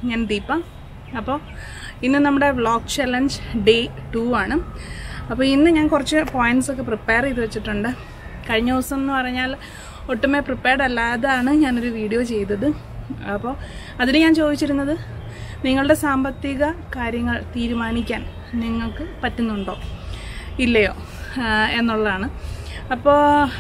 ഞാൻ ദീപ അപ്പോൾ ഇന്ന് നമ്മുടെ വ്ളോഗ് ചലഞ്ച് ഡേ ടു ആണ് അപ്പോൾ ഇന്ന് ഞാൻ കുറച്ച് പോയിന്റ്സ് ഒക്കെ പ്രിപ്പയർ ചെയ്ത് വെച്ചിട്ടുണ്ട് കഴിഞ്ഞ ദിവസം എന്ന് പറഞ്ഞാൽ ഒട്ടുമേ പ്രിപ്പയർഡ് അല്ലാതാണ് ഞാനൊരു വീഡിയോ ചെയ്തത് അപ്പോൾ അതിന് ഞാൻ ചോദിച്ചിരുന്നത് നിങ്ങളുടെ സാമ്പത്തിക കാര്യങ്ങൾ തീരുമാനിക്കാൻ നിങ്ങൾക്ക് പറ്റുന്നുണ്ടോ ഇല്ലയോ ആ, എന്നുള്ളതാണ് അപ്പോൾ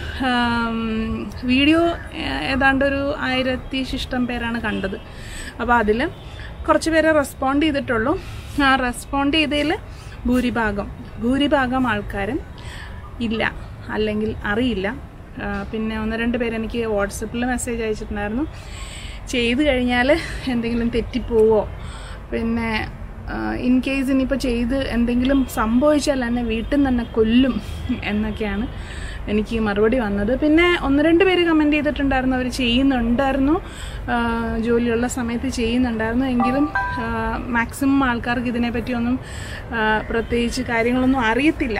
വീഡിയോ ഏതാണ്ട് ഒരു ആയിരത്തി ശിഷ്ടം പേരാണ് കണ്ടത് അപ്പോൾ അതിൽ കുറച്ച് പേരെ റെസ്പോണ്ട് ചെയ്തിട്ടുള്ളൂ ആ റെസ്പോണ്ട് ചെയ്തതിൽ ഭൂരിഭാഗം ഭൂരിഭാഗം ആൾക്കാരും ഇല്ല അല്ലെങ്കിൽ അറിയില്ല ആ, പിന്നെ ഒന്ന് രണ്ട് പേര് എനിക്ക് വാട്സപ്പിൽ മെസ്സേജ് അയച്ചിട്ടുണ്ടായിരുന്നു ചെയ്ത് കഴിഞ്ഞാൽ എന്തെങ്കിലും തെറ്റിപ്പോവോ പിന്നെ ഇൻ കേസ് ഇനിയിപ്പോൾ ചെയ്ത് എന്തെങ്കിലും സംഭവിച്ചാൽ എന്നെ വീട്ടിൽ നിന്ന് തന്നെ കൊല്ലും എന്നൊക്കെയാണ് എനിക്ക് മറുപടി വന്നത് പിന്നെ ഒന്ന് രണ്ട് പേര് കമൻറ്റ് ചെയ്തിട്ടുണ്ടായിരുന്നു അവർ ചെയ്യുന്നുണ്ടായിരുന്നു ആ, ജോലിയുള്ള സമയത്ത് ചെയ്യുന്നുണ്ടായിരുന്നു എങ്കിലും മാക്സിമം ആൾക്കാർക്ക് ഇതിനെപ്പറ്റി ഒന്നും ആ, പ്രത്യേകിച്ച് കാര്യങ്ങളൊന്നും അറിയത്തില്ല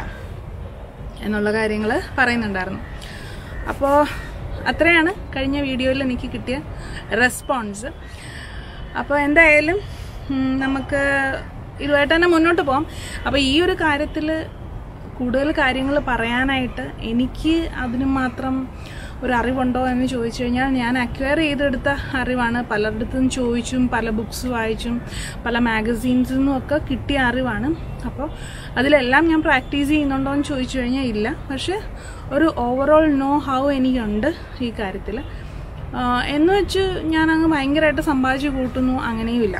എന്നുള്ള കാര്യങ്ങൾ പറയുന്നുണ്ടായിരുന്നു അപ്പോൾ അത്രയാണ് കഴിഞ്ഞ വീഡിയോയിൽ എനിക്ക് കിട്ടിയ റെസ്പോൺസ് അപ്പോൾ എന്തായാലും ഉം, നമുക്ക് ഇതുമായിട്ട് തന്നെ മുന്നോട്ട് പോകാം അപ്പോൾ ഈ ഒരു കാര്യത്തിൽ കൂടുതൽ കാര്യങ്ങൾ പറയാനായിട്ട് എനിക്ക് അതിന് മാത്രം ഒരു അറിവുണ്ടോ എന്ന് ചോദിച്ചു കഴിഞ്ഞാൽ ഞാൻ അക്വയർ ചെയ്തെടുത്ത അറിവാണ് പലയിടത്തും ചോദിച്ചും പല ബുക്സ് വായിച്ചും പല മാഗസീൻസിൽ നിന്നും ഒക്കെ കിട്ടിയ അറിവാണ് അപ്പോൾ അതിലെല്ലാം ഞാൻ പ്രാക്ടീസ് ചെയ്യുന്നുണ്ടോ എന്ന് ചോദിച്ചു കഴിഞ്ഞാൽ ഇല്ല പക്ഷെ ഒരു ഓവറോൾ നോ ഹൗ എനിക്കുണ്ട് ഈ കാര്യത്തിൽ എന്ന് വെച്ച് ഞാൻ അങ്ങ് ഭയങ്കരമായിട്ട് സമ്പാദിച്ചു കൂട്ടുന്നു അങ്ങനെയുമില്ല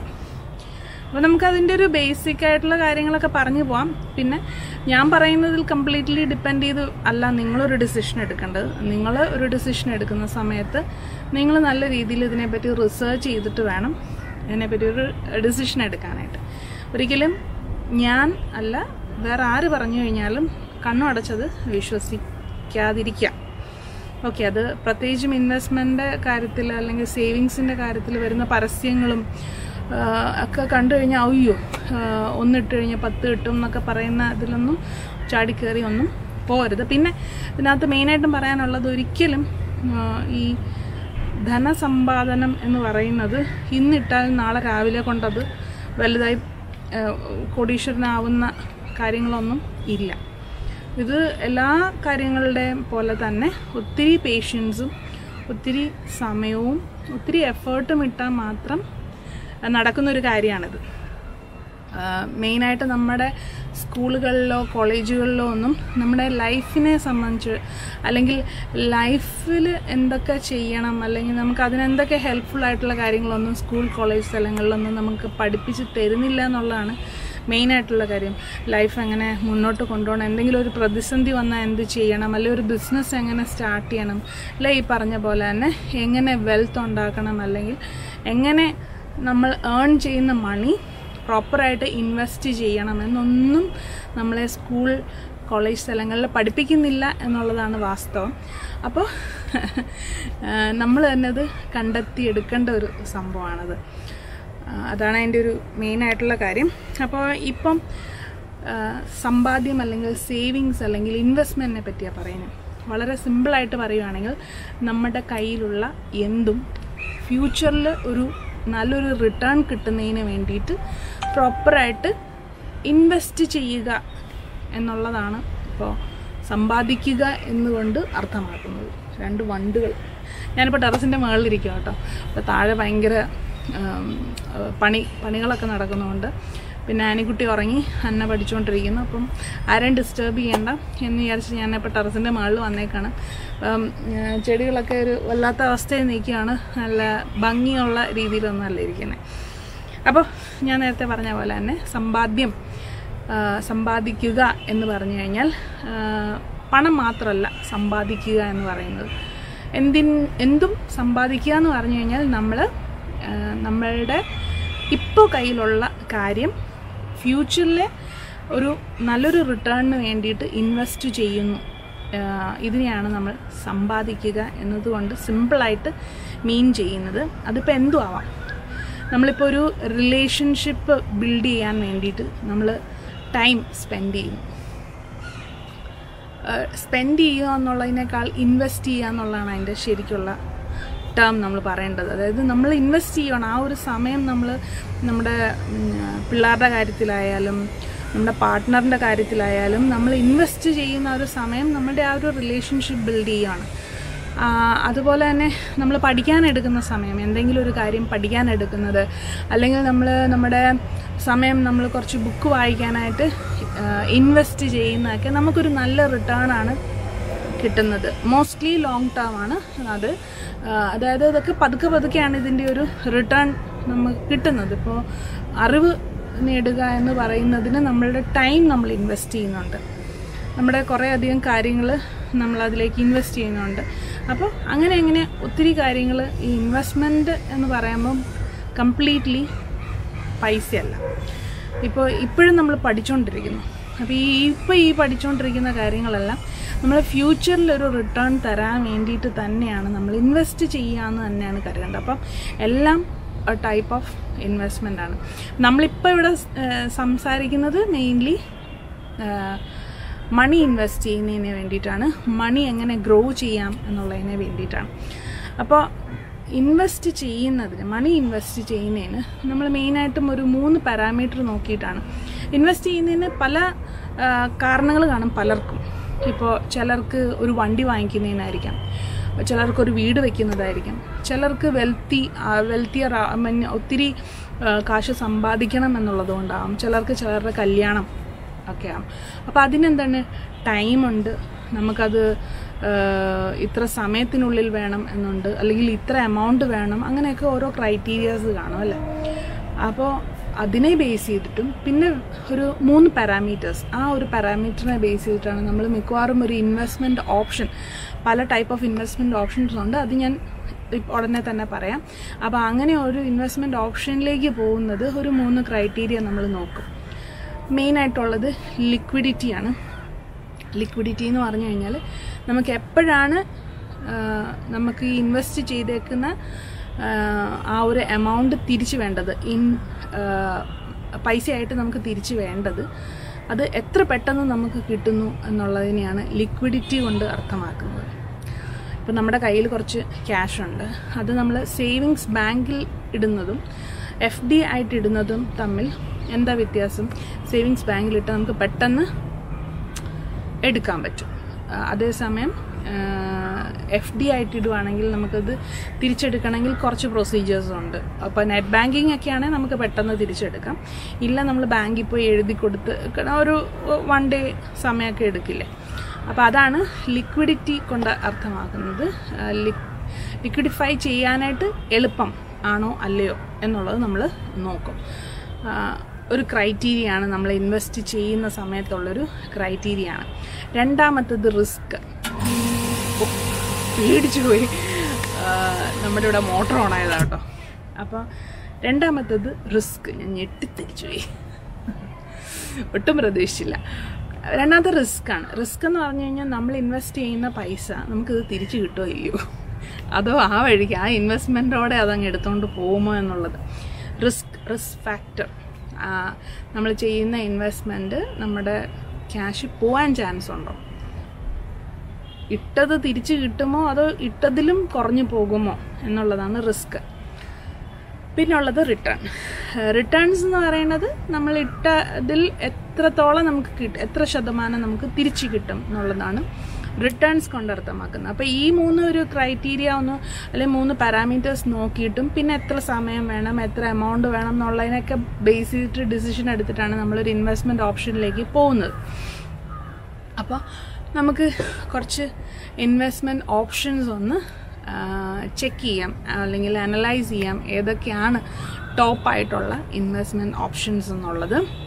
അപ്പോൾ നമുക്ക് അതിൻ്റെ ഒരു ബേസിക് ആയിട്ടുള്ള കാര്യങ്ങളൊക്കെ പറഞ്ഞു പോവാം പിന്നെ ഞാൻ പറയുന്നതിൽ കംപ്ലീറ്റ്ലി ഡിപ്പെൻഡ് ചെയ്ത് അല്ല നിങ്ങളൊരു ഡിസിഷൻ എടുക്കേണ്ടത് നിങ്ങൾ ഒരു ഡിസിഷൻ എടുക്കുന്ന സമയത്ത് നിങ്ങൾ നല്ല രീതിയിൽ ഇതിനെപ്പറ്റി റിസർച്ച് ചെയ്തിട്ട് വേണം ഇതിനെപ്പറ്റി ഒരു ഡിസിഷൻ എടുക്കാനായിട്ട് ഒരിക്കലും ഞാൻ അല്ല വേറെ ആര് പറഞ്ഞു കഴിഞ്ഞാലും കണ്ണു അടച്ചത് വിശ്വസിക്കാതിരിക്കുക ഓക്കെ അത് പ്രത്യേകിച്ചും ഇൻവെസ്റ്റ്മെൻ്റ് കാര്യത്തിൽ അല്ലെങ്കിൽ സേവിങ്സിൻ്റെ കാര്യത്തിൽ വരുന്ന പരസ്യങ്ങളും ആ, ഒക്കെ കണ്ടു കഴിഞ്ഞാൽ അയ്യോ ആ, ഒന്നിട്ട് കഴിഞ്ഞാൽ പത്ത് കിട്ടും എന്നൊക്കെ പറയുന്ന ഇതിലൊന്നും ചാടിക്കയറി ഒന്നും പോരുത് പിന്നെ ഇതിനകത്ത് മെയിനായിട്ടും പറയാനുള്ളത് ഒരിക്കലും ആ, ഈ ധനസമ്പാദനം എന്ന് പറയുന്നത് ഇന്നിട്ടാൽ നാളെ രാവിലെ കൊണ്ടത് വലുതായി ആ, കോടീശ്വരനാവുന്ന കാര്യങ്ങളൊന്നും ഇല്ല ഇത് എല്ലാ കാര്യങ്ങളുടെയും പോലെ തന്നെ ഒത്തിരി പേഷ്യൻസും ഒത്തിരി സമയവും ഒത്തിരി എഫേർട്ടും ഇട്ടാൽ മാത്രം നടക്കുന്നൊരു കാര്യമാണിത് മെയിനായിട്ട് നമ്മുടെ സ്കൂളുകളിലോ കോളേജുകളിലോ ഒന്നും നമ്മുടെ ലൈഫിനെ സംബന്ധിച്ച് അല്ലെങ്കിൽ ലൈഫിൽ എന്തൊക്കെ ചെയ്യണം അല്ലെങ്കിൽ നമുക്ക് അതിനെന്തൊക്കെ ഹെൽപ്ഫുൾ ആയിട്ടുള്ള കാര്യങ്ങളൊന്നും സ്കൂൾ കോളേജ് സ്ഥലങ്ങളിലൊന്നും നമുക്ക് പഠിപ്പിച്ച് തരുന്നില്ല എന്നുള്ളതാണ് മെയിനായിട്ടുള്ള കാര്യം ലൈഫ് എങ്ങനെ മുന്നോട്ട് കൊണ്ടുപോകണം എന്തെങ്കിലും ഒരു പ്രതിസന്ധി വന്നാൽ എന്ത് ചെയ്യണം അല്ലെങ്കിൽ ഒരു ബിസിനസ് എങ്ങനെ സ്റ്റാർട്ട് ചെയ്യണം അല്ലെ ഈ പറഞ്ഞ പോലെ തന്നെ എങ്ങനെ വെൽത്ത് ഉണ്ടാക്കണം അല്ലെങ്കിൽ എങ്ങനെ നമ്മൾ ഏൺ ചെയ്യുന്ന മണി പ്രോപ്പറായിട്ട് ഇൻവെസ്റ്റ് ചെയ്യണം എന്നൊന്നും നമ്മളെ സ്കൂൾ കോളേജ് സ്ഥലങ്ങളിൽ പഠിപ്പിക്കുന്നില്ല എന്നുള്ളതാണ് വാസ്തവം അപ്പോൾ നമ്മൾ തന്നെ അത് കണ്ടെത്തിയെടുക്കേണ്ട ഒരു സംഭവമാണത് ആ, അതാണ് അതിൻ്റെ ഒരു മെയിനായിട്ടുള്ള കാര്യം അപ്പോൾ ഇപ്പം ആ, സമ്പാദ്യം അല്ലെങ്കിൽ സേവിങ്സ് അല്ലെങ്കിൽ ഇൻവെസ്റ്റ്മെൻറ്റിനെ പറ്റിയാണ് പറയുന്നത് വളരെ സിമ്പിളായിട്ട് പറയുകയാണെങ്കിൽ നമ്മുടെ കയ്യിലുള്ള എന്തും ഫ്യൂച്ചറിൽ ഒരു നല്ലൊരു റിട്ടേൺ കിട്ടുന്നതിന് വേണ്ടിയിട്ട് പ്രോപ്പറായിട്ട് ഇൻവെസ്റ്റ് ചെയ്യുക എന്നുള്ളതാണ് ഇപ്പോൾ സമ്പാദിക്കുക എന്നുകൊണ്ട് അർത്ഥമാക്കുന്നത് രണ്ട് വണ്ടുകൾ ഞാനിപ്പോൾ ടെറസിൻ്റെ മുകളിലിരിക്കുക കേട്ടോ അപ്പോൾ താഴെ ഭയങ്കര ഉം, പണി പണികളൊക്കെ നടക്കുന്നതുകൊണ്ട് പിന്നെ ആനിക്കുട്ടി ഉറങ്ങി അന്ന പഠിച്ചുകൊണ്ടിരിക്കുന്നു അപ്പം ആരെയും ഡിസ്റ്റർബ് ചെയ്യണ്ട എന്ന് വിചാരിച്ച് ഞാൻ ഇപ്പോൾ ടെറസിൻ്റെ മുകളിൽ വന്നേക്കാണ് അപ്പം ഏഹ്, ചെടികളൊക്കെ ഒരു വല്ലാത്ത അവസ്ഥയിൽ നിൽക്കുകയാണ് നല്ല ഭംഗിയുള്ള രീതിയിലൊന്നും അല്ല ഇരിക്കുന്നത് അപ്പോൾ ഞാൻ നേരത്തെ പറഞ്ഞ പോലെ തന്നെ സമ്പാദ്യം ആ, സമ്പാദിക്കുക എന്ന് പറഞ്ഞു കഴിഞ്ഞാൽ ആ, പണം മാത്രമല്ല സമ്പാദിക്കുക എന്ന് പറയുന്നത് എന്തിൻ എന്തും സമ്പാദിക്കുക എന്ന് പറഞ്ഞു കഴിഞ്ഞാൽ നമ്മൾ നമ്മളുടെ ഇപ്പോൾ കയ്യിലുള്ള കാര്യം ഫ്യൂച്ചറിൽ ഒരു നല്ലൊരു റിട്ടേണിന് വേണ്ടിയിട്ട് ഇൻവെസ്റ്റ് ചെയ്യുന്നു ആഹ് ഇതിനെയാണ് നമ്മൾ സമ്പാദിക്കുക എന്നതുകൊണ്ട് സിമ്പിളായിട്ട് മീൻ ചെയ്യുന്നത് അതിപ്പോൾ എന്തും ആവാം നമ്മളിപ്പോൾ ഒരു റിലേഷൻഷിപ്പ് ബിൽഡ് ചെയ്യാൻ വേണ്ടിയിട്ട് നമ്മൾ ടൈം സ്പെൻഡ് ചെയ്യുന്നു സ്പെൻഡ് ചെയ്യുക എന്നുള്ളതിനേക്കാൾ ഇൻവെസ്റ്റ് ചെയ്യുക എന്നുള്ളതാണ് അതിൻ്റെ ശരിക്കുള്ള ടേം നമ്മൾ പറയേണ്ടത് അതായത് നമ്മൾ ഇൻവെസ്റ്റ് ചെയ്യണം ആ ഒരു സമയം നമ്മൾ നമ്മുടെ ഉം, പിള്ളേരുടെ കാര്യത്തിലായാലും നമ്മുടെ പാർട്ട്ണറിൻ്റെ കാര്യത്തിലായാലും നമ്മൾ ഇൻവെസ്റ്റ് ചെയ്യുന്ന ആ ഒരു സമയം നമ്മുടെ ആ ഒരു റിലേഷൻഷിപ്പ് ബിൽഡ് ചെയ്യുകയാണ് ആ, അതുപോലെ തന്നെ നമ്മൾ പഠിക്കാൻ എടുക്കുന്ന സമയം എന്തെങ്കിലും ഒരു കാര്യം പഠിക്കാൻ എടുക്കുന്നത് അല്ലെങ്കിൽ നമ്മൾ നമ്മുടെ സമയം നമ്മൾ കുറച്ച് ബുക്ക് വായിക്കാനായിട്ട് ഇൻവെസ്റ്റ് ചെയ്യുന്നതൊക്കെ നമുക്കൊരു നല്ല റിട്ടേൺ ആണ് കിട്ടുന്നത് മോസ്റ്റ്ലി ലോങ് ടേം ആണ് അത് ആ, അതായത് ഇതൊക്കെ പതുക്കെ പതുക്കെയാണ് ഇതിൻ്റെ ഒരു റിട്ടേൺ നമുക്ക് കിട്ടുന്നത് ഇപ്പോൾ അറിവ് നേടുക എന്ന് പറയുന്നതിന് നമ്മളുടെ ടൈം നമ്മൾ ഇൻവെസ്റ്റ് ചെയ്യുന്നുണ്ട് നമ്മുടെ കുറേ അധികം കാര്യങ്ങൾ നമ്മൾ അതിലേക്ക് ഇൻവെസ്റ്റ് ചെയ്യുന്നുണ്ട് അപ്പോൾ അങ്ങനെ അങ്ങനെ ഒത്തിരി കാര്യങ്ങൾ ഈ ഇൻവെസ്റ്റ്മെൻറ്റ് എന്ന് പറയുമ്പം കംപ്ലീറ്റ്ലി പൈസയല്ല ഇപ്പോൾ ഇപ്പോഴും നമ്മൾ പഠിച്ചുകൊണ്ടിരിക്കുന്നു അപ്പോൾ ഈ ഇപ്പോൾ ഈ പഠിച്ചുകൊണ്ടിരിക്കുന്ന കാര്യങ്ങളെല്ലാം നമ്മൾ ഫ്യൂച്ചറിൽ ഒരു റിട്ടേൺ തരാൻ വേണ്ടിയിട്ട് തന്നെയാണ് നമ്മൾ ഇൻവെസ്റ്റ് ചെയ്യാമെന്ന് തന്നെയാണ് കരുതേണ്ടത് അപ്പം എല്ലാം ടൈപ്പ് ഓഫ് ഇൻവെസ്റ്റ്മെൻ്റ് ആണ് നമ്മളിപ്പോൾ ഇവിടെ ഏഹ്, സംസാരിക്കുന്നത് മെയിൻലി മണി ഇൻവെസ്റ്റ് ചെയ്യുന്നതിന് വേണ്ടിയിട്ടാണ് മണി എങ്ങനെ ഗ്രോ ചെയ്യാം എന്നുള്ളതിന് വേണ്ടിയിട്ടാണ് അപ്പോൾ ഇൻവെസ്റ്റ് ചെയ്യുന്നതിന് മണി ഇൻവെസ്റ്റ് ചെയ്യുന്നതിന് നമ്മൾ മെയിനായിട്ടും ഒരു മൂന്ന് പാരാമീറ്റർ നോക്കിയിട്ടാണ് ഇൻവെസ്റ്റ് ചെയ്യുന്നതിന് പല കാരണങ്ങൾ കാണും പലർക്കും ഇപ്പോൾ ചിലർക്ക് ഒരു വണ്ടി വാങ്ങിക്കുന്നതിനായിരിക്കാം ചിലർക്ക് ഒരു വീട് വെക്കുന്നതായിരിക്കും ചിലർക്ക് വെൽത്തി വെൽത്തിയർ ഒത്തിരി ആ, കാശ് സമ്പാദിക്കണം എന്നുള്ളതുകൊണ്ടാവും ചിലർക്ക് ചിലരുടെ കല്യാണം ഒക്കെയാണ് അപ്പോൾ അതിനെന്താണ് ടൈമുണ്ട് നമുക്കത് ആ, ഇത്ര സമയത്തിനുള്ളിൽ വേണം എന്നുണ്ട് അല്ലെങ്കിൽ ഇത്ര എമൗണ്ട് വേണം അങ്ങനെയൊക്കെ ഓരോ ക്രൈറ്റീരിയാസ് കാണും അല്ലേ അപ്പോൾ അതിനെ ബേസ് ചെയ്തിട്ടും പിന്നെ ഒരു മൂന്ന് പാരാമീറ്റേഴ്സ് ആ ഒരു പാരാമീറ്ററിനെ ബേസ് ചെയ്തിട്ടാണ് നമ്മൾ മിക്കവാറും ഒരു ഇൻവെസ്റ്റ്മെൻറ്റ് ഓപ്ഷൻ പല ടൈപ്പ് ഓഫ് ഇൻവെസ്റ്റ്മെൻറ്റ് ഓപ്ഷൻസ് ഉണ്ട് അത് ഞാൻ ഇപ്പ- ഉടനെ തന്നെ പറയാം അപ്പോൾ അങ്ങനെ ഒരു ഇൻവെസ്റ്റ്മെൻറ്റ് ഓപ്ഷനിലേക്ക് പോകുന്നത് ഒരു മൂന്ന് ക്രൈറ്റീരിയ നമ്മൾ നോക്കും മെയിനായിട്ടുള്ളത് ലിക്വിഡിറ്റിയാണ് ലിക്വിഡിറ്റി എന്ന് പറഞ്ഞു കഴിഞ്ഞാൽ നമുക്ക് എപ്പോഴാണ് ആ, നമുക്ക് ഈ ഇൻവെസ്റ്റ് ചെയ്തേക്കുന്ന ആ, ആ ഒരു എമൗണ്ട് തിരിച്ചു വേണ്ടത് ഇൻ ആ, പൈസയായിട്ട് നമുക്ക് തിരിച്ചു വേണ്ടത് അത് എത്ര പെട്ടെന്ന് നമുക്ക് കിട്ടുന്നു എന്നുള്ളതിനെയാണ് ലിക്വിഡിറ്റി കൊണ്ട് അർത്ഥമാക്കുന്നത് ഇപ്പം നമ്മുടെ കയ്യിൽ കുറച്ച് ക്യാഷ് ഉണ്ട് അത് നമ്മൾ സേവിങ്സ് ബാങ്കിൽ ഇടുന്നതും എഫ് ഡി ആയിട്ട് ഇടുന്നതും തമ്മിൽ എന്താ വ്യത്യാസം സേവിങ്സ് ബാങ്കിലിട്ട് നമുക്ക് പെട്ടെന്ന് എടുക്കാൻ പറ്റും ആ, അതേസമയം എഫ് ഡി ആയിട്ട് ഇടുവാണെങ്കിൽ നമുക്കത് തിരിച്ചെടുക്കണമെങ്കിൽ കുറച്ച് പ്രൊസീജിയേഴ്സ് ഉണ്ട് അപ്പോൾ നെറ്റ് ബാങ്കിങ് ഒക്കെ ആണെങ്കിൽ നമുക്ക് പെട്ടെന്ന് തിരിച്ചെടുക്കാം ഇല്ല നമ്മൾ ബാങ്കിൽ പോയി എഴുതി കൊടുത്ത് ഒരു വൺ ഡേ സമയമൊക്കെ എടുക്കില്ലേ അപ്പോൾ അതാണ് ലിക്വിഡിറ്റി കൊണ്ട് അർത്ഥമാക്കുന്നത് ലിക്വിഡിഫൈ ചെയ്യാനായിട്ട് എളുപ്പം ആണോ അല്ലയോ എന്നുള്ളത് നമ്മൾ നോക്കും ആ, ഒരു ക്രൈറ്റീരിയ ആണ് നമ്മൾ ഇൻവെസ്റ്റ് ചെയ്യുന്ന സമയത്തുള്ളൊരു ക്രൈറ്റീരിയ ആണ് രണ്ടാമത്തത് റിസ്ക് പേടിച്ചു പോയി ആ, നമ്മുടെ ഇവിടെ മോട്ടർ ഓൺ ആയതാ കേട്ടോ അപ്പോൾ രണ്ടാമത്തത് റിസ്ക് ഞാൻ ഞെട്ടിത്തിരിച്ചു പോയി ഒട്ടും പ്രതീക്ഷിച്ചില്ല രണ്ടാമത്തെ റിസ്ക് ആണ് റിസ്ക് എന്ന് പറഞ്ഞു കഴിഞ്ഞാൽ നമ്മൾ ഇൻവെസ്റ്റ് ചെയ്യുന്ന പൈസ നമുക്കിത് തിരിച്ചു കിട്ടുമോ ഇല്ലയോ അതോ ആ വഴിക്ക് ആ ഇൻവെസ്റ്റ്മെൻറ്റോടെ അതങ്ങ് എടുത്തുകൊണ്ട് പോകുമോ എന്നുള്ളത് റിസ്ക് റിസ്ക് ഫാക്ടർ നമ്മൾ ചെയ്യുന്ന ഇൻവെസ്റ്റ്മെൻറ്റ് നമ്മുടെ ക്യാഷ് പോകാൻ ചാൻസ് ഉണ്ടോ ഇട്ടത് തിരിച്ചു കിട്ടുമോ അതോ ഇട്ടതിലും കുറഞ്ഞു പോകുമോ എന്നുള്ളതാണ് റിസ്ക് പിന്നുള്ളത് റിട്ടേൺ റിട്ടേൺസ് എന്ന് പറയുന്നത് നമ്മൾ ഇട്ടതിൽ എത്രത്തോളം നമുക്ക് കിട്ടും എത്ര ശതമാനം നമുക്ക് തിരിച്ചു കിട്ടും എന്നുള്ളതാണ് റിട്ടേൺസ് കൊണ്ട് അർത്ഥമാക്കുന്നത് അപ്പോൾ ഈ മൂന്ന് ഒരു ക്രൈറ്റീരിയ ഒന്ന് അല്ലെങ്കിൽ മൂന്ന് പാരാമീറ്റേഴ്സ് നോക്കിയിട്ടും പിന്നെ എത്ര സമയം വേണം എത്ര എമൗണ്ട് വേണം എന്നുള്ളതിനൊക്കെ ബേസ് ചെയ്തിട്ട് ഡിസിഷൻ എടുത്തിട്ടാണ് നമ്മളൊരു ഇൻവെസ്റ്റ്മെൻറ്റ് ഓപ്ഷനിലേക്ക് പോകുന്നത് അപ്പോൾ നമുക്ക് കുറച്ച് ഇൻവെസ്റ്റ്മെൻറ്റ് ഓപ്ഷൻസ് ഒന്ന് ചെക്ക് ചെയ്യാം അല്ലെങ്കിൽ അനലൈസ് ചെയ്യാം ഏതൊക്കെയാണ് ടോപ്പായിട്ടുള്ള ഇൻവെസ്റ്റ്മെൻറ്റ് ഓപ്ഷൻസ് എന്നുള്ളത്